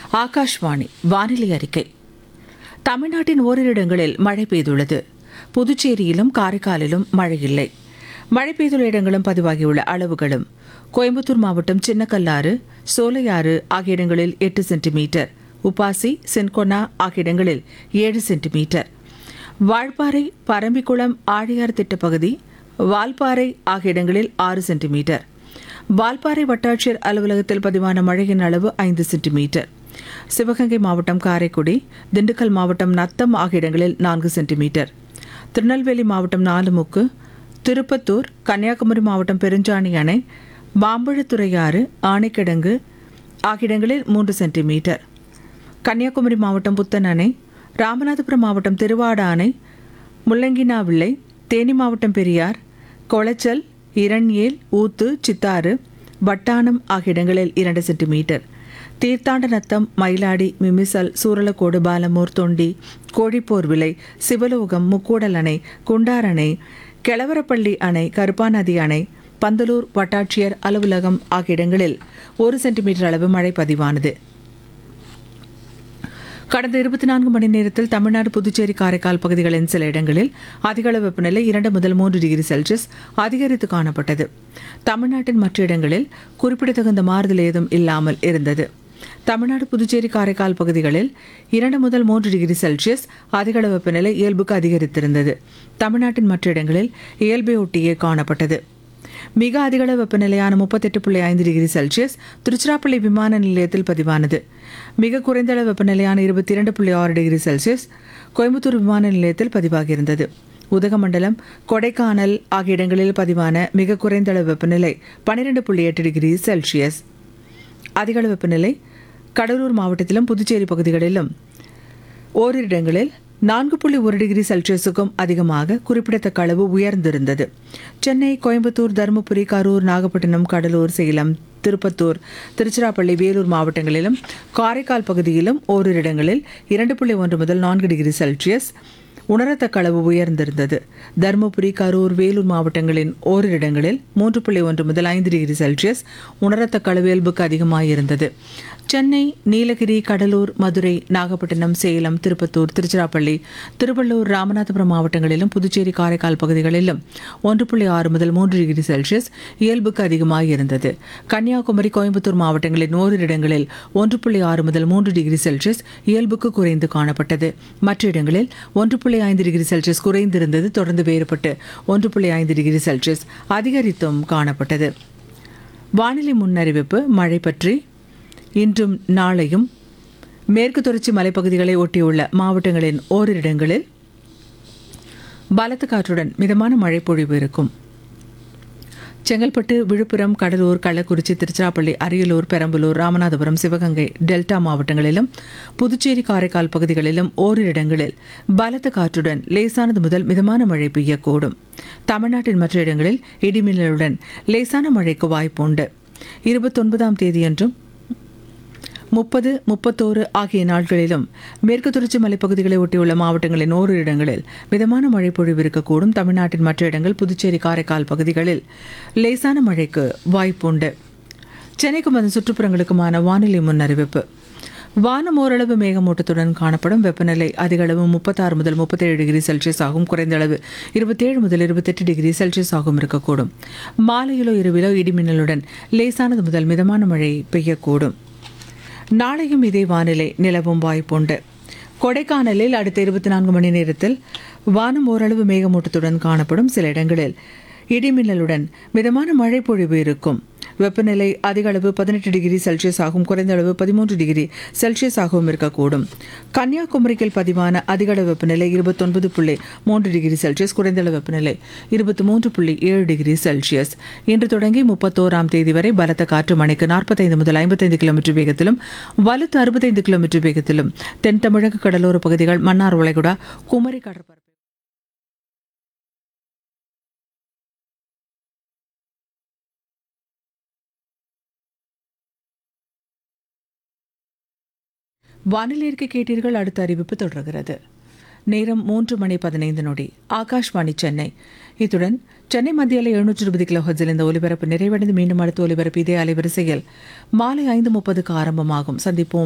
ஆகாஷ்வாணி வானிலை அறிக்கை தமிழ்நாட்டின் ஓரிரு இடங்களில் மழை பெய்துள்ளது புதுச்சேரியிலும் காரைக்காலிலும் மழை இல்லை மழை பெய்துள்ள இடங்களும் பதிவாகியுள்ள அளவுகளும் கோயம்புத்தூர் மாவட்டம் சின்னக்கல்லாறு சோலையாறு ஆகிய இடங்களில் எட்டு சென்டிமீட்டர் உப்பாசி சென்கொனா ஆகிய இடங்களில் ஏழு சென்டிமீட்டர் வால்பாறை பரம்பிக்குளம் ஆழியார் திட்டப்பகுதி வால்பாறை ஆகிய இடங்களில் ஆறு சென்டிமீட்டர் வால்பாறை வட்டாட்சியர் அலுவலகத்தில் பதிவான மழையின் அளவு ஐந்து சென்டிமீட்டர் சிவகங்கை மாவட்டம் காரைக்குடி திண்டுக்கல் மாவட்டம் நத்தம் ஆகிய இடங்களில் நான்கு சென்டிமீட்டர் திருநெல்வேலி மாவட்டம் நாலுமுக்கு திருப்பத்தூர் கன்னியாகுமரி மாவட்டம் பெருஞ்சாணி அணை மாம்பழத்துறையாறு ஆணைக்கிடங்கு ஆகிய இடங்களில் மூன்று சென்டிமீட்டர் கன்னியாகுமரி மாவட்டம் புத்தன் அணை ராமநாதபுரம் மாவட்டம் திருவாட அணை முள்ளங்கினாவிள்ளை தேனி மாவட்டம் பெரியார் கொளச்சல் இரண்யேல் ஊத்து சித்தாறு வட்டானம் ஆகிய இடங்களில் இரண்டு சென்டிமீட்டர் தீர்த்தாண்ட நத்தம் மயிலாடி மிமிசல் சூரலக்கோடு பாலமூர் தொண்டி கோழிப்போர் விலை சிவலோகம் முக்கூடல் அணை குண்டார் அணை கெளவரப்பள்ளி அணை கருப்பாநதி அணை பந்தலூர் வட்டாட்சியர் அலுவலகம் ஆகிய இடங்களில் ஒரு சென்டிமீட்டர் அளவு மழை பதிவானது கடந்த இருபத்தி நான்கு மணி நேரத்தில் தமிழ்நாடு புதுச்சேரி காரைக்கால் பகுதிகளின் சில இடங்களில் அதிகளவு வெப்பநிலை இரண்டு முதல் மூன்று டிகிரி செல்சியஸ் அதிகரித்து காணப்பட்டது தமிழ்நாட்டின் மற்ற இடங்களில் குறிப்பிடத்தகுந்த மாறுதல் ஏதும் இல்லாமல் இருந்தது தமிழ்நாடு புதுச்சேரி காரைக்கால் பகுதிகளில் இரண்டு முதல் மூன்று டிகிரி செல்சியஸ் அதிகளவு வெப்பநிலை இயல்புக்கு அதிகரித்திருந்தது தமிழ்நாட்டின் மற்ற இடங்களில் இயல்பை ஒட்டியே காணப்பட்டது மிக அதிகள வெப்பநிலையான முப்பத்தெட்டு புள்ளி ஐந்து டிகிரி செல்சியஸ் திருச்சிராப்பள்ளி விமான நிலையத்தில் பதிவானது மிக குறைந்த அளவு வெப்பநிலையான இருபத்தி இரண்டு புள்ளி ஆறு டிகிரி செல்சியஸ் கோயம்புத்தூர் விமான நிலையத்தில் பதிவாகியிருந்தது உதகமண்டலம் கொடைக்கானல் ஆகிய இடங்களில் பதிவான மிக குறைந்த அளவு வெப்பநிலை பன்னிரெண்டு புள்ளி எட்டு டிகிரி செல்சியஸ் அதிகள வெப்பநிலை கடலூர் மாவட்டத்திலும் புதுச்சேரி பகுதிகளிலும் ஓரிரு இடங்களில் நான்கு புள்ளி ஒரு டிகிரி செல்சியஸுக்கும் அதிகமாக குறிப்பிடத்தக்க அளவு உயர்ந்திருந்தது சென்னை கோயம்புத்தூர் தருமபுரி கரூர் நாகப்பட்டினம் கடலூர் சேலம் திருப்பத்தூர் திருச்சிராப்பள்ளி வேலூர் மாவட்டங்களிலும் காரைக்கால் பகுதியிலும் ஓரிரு இடங்களில் இரண்டு புள்ளி ஒன்று முதல் நான்கு டிகிரி செல்சியஸ் உணரத்தக்க அளவு உயர்ந்திருந்தது தருமபுரி கரூர் வேலூர் மாவட்டங்களின் ஓரிரு இடங்களில் மூன்று புள்ளி ஒன்று முதல் ஐந்து டிகிரி செல்சியஸ் உணரத்தக்க அளவு இயல்புக்கு அதிகமாயிருந்தது சென்னை நீலகிரி கடலூர் மதுரை நாகப்பட்டினம் சேலம் திருப்பத்தூர் திருச்சிராப்பள்ளி திருவள்ளூர் ராமநாதபுரம் மாவட்டங்களிலும் புதுச்சேரி காரைக்கால் பகுதிகளிலும் ஒன்று புள்ளி ஆறு முதல் மூன்று டிகிரி செல்சியஸ் இயல்புக்கு அதிகமாக இருந்தது கன்னியாகுமரி கோயம்புத்தூர் மாவட்டங்களின் ஓரிரு இடங்களில் ஒன்று புள்ளி ஆறு முதல் மூன்று டிகிரி செல்சியஸ் இயல்புக்கு குறைந்து காணப்பட்டது மற்ற இடங்களில் ஒன்று புள்ளி ஐந்து டிகிரி செல்சியஸ் குறைந்திருந்தது தொடர்ந்து வேறுபட்டு ஒன்று புள்ளி ஐந்து டிகிரி செல்சியஸ் அதிகரித்தும் காணப்பட்டது வானிலை முன்னறிவிப்பு மழை பற்றி இன்றும் நாளையும் மேற்கு தொடர்ச்சி மலைப்பகுதிகளை ஒட்டியுள்ள மாவட்டங்களின் ஓரிரு இடங்களில் பலத்த காற்றுடன் மிதமான மழை பொழிவு இருக்கும் செங்கல்பட்டு விழுப்புரம் கடலூர் கள்ளக்குறிச்சி திருச்சிராப்பள்ளி அரியலூர் பெரம்பலூர் ராமநாதபுரம் சிவகங்கை டெல்டா மாவட்டங்களிலும் புதுச்சேரி காரைக்கால் பகுதிகளிலும் ஓரிரு இடங்களில் பலத்த காற்றுடன் லேசானது முதல் மிதமான மழை பெய்யக்கூடும் தமிழ்நாட்டின் மற்ற இடங்களில் இடிமின்னலுடன் லேசான மழைக்கு வாய்ப்புண்டு இருபத்தொன்பதாம் தேதியன்றும் முப்பது முப்பத்தோரு ஆகிய நாட்களிலும் மேற்கு தொடர்ச்சி மலைப்பகுதிகளை ஒட்டியுள்ள மாவட்டங்களின் ஓரிரு இடங்களில் மிதமான மழை பொழிவு இருக்கக்கூடும் தமிழ்நாட்டின் மற்ற இடங்கள் புதுச்சேரி காரைக்கால் பகுதிகளில் லேசான மழைக்கு வாய்ப்புண்டு சென்னைக்கும் அதன் சுற்றுப்புறங்களுக்குமான வானிலை முன்னறிவிப்பு வானம் ஓரளவு மேகமூட்டத்துடன் காணப்படும் வெப்பநிலை அதிக அளவு முப்பத்தாறு முதல் முப்பத்தேழு டிகிரி செல்சியஸ் ஆகும் குறைந்த அளவு இருபத்தேழு முதல் இருபத்தெட்டு டிகிரி செல்சியஸ் ஆகும் இருக்கக்கூடும் மாலையிலோ இரவிலோ இடிமின்னலுடன் லேசானது முதல் மிதமான மழை பெய்யக்கூடும் நாளையும் இதே வானிலை நிலவும் வாய்ப்புண்டு கொடைக்கானலில் அடுத்த இருபத்தி நான்கு மணி நேரத்தில் வானம் ஓரளவு மேகமூட்டத்துடன் காணப்படும் சில இடங்களில் இடிமின்னலுடன் மிதமான மழை பொழிவு இருக்கும் வெப்பநிலை அதிக அளவு பதினெட்டு டிகிரி செல்சியஸ் ஆகும் குறைந்த அளவு பதிமூன்று டிகிரி செல்சியஸ் ஆகவும் இருக்கக்கூடும் கன்னியாகுமரியில் பதிவான அதிக அளவு வெப்பநிலை இருபத்தொன்பது புள்ளி மூன்று டிகிரி செல்சியஸ் குறைந்த அளவு வெப்பநிலை இருபத்தி மூன்று புள்ளி ஏழு டிகிரி செல்சியஸ் இன்று தொடங்கி முப்பத்தோராம் தேதி வரை பலத்த காற்று மணிக்கு நாற்பத்தைந்து முதல் ஐம்பத்தைந்து கிலோமீட்டர் வேகத்திலும் வலுத்து அறுபத்தைந்து கிலோமீட்டர் வேகத்திலும் தென் தமிழக கடலோர பகுதிகள் மன்னார் வளைகுடா குமரி கடற்பரப்பு வானிலை அறிக்கை கேட்டீர்கள் அடுத்த அறிவிப்பு தொடர்கிறது நேரம் மூன்று மணி பதினைந்து நொடி ஆகாஷ்வாணி சென்னை இத்துடன் சென்னை மத்தியில் எழுநூற்று இருபது கிலோ ஹர்ட்ஸில் இந்த ஒலிபரப்பு நிறைவடைந்து மீண்டும் அடுத்த ஒலிபரப்பு இதே அலைவரிசையில் மாலை ஐந்து முப்பதுக்கு ஆரம்பமாகும் சந்திப்போம்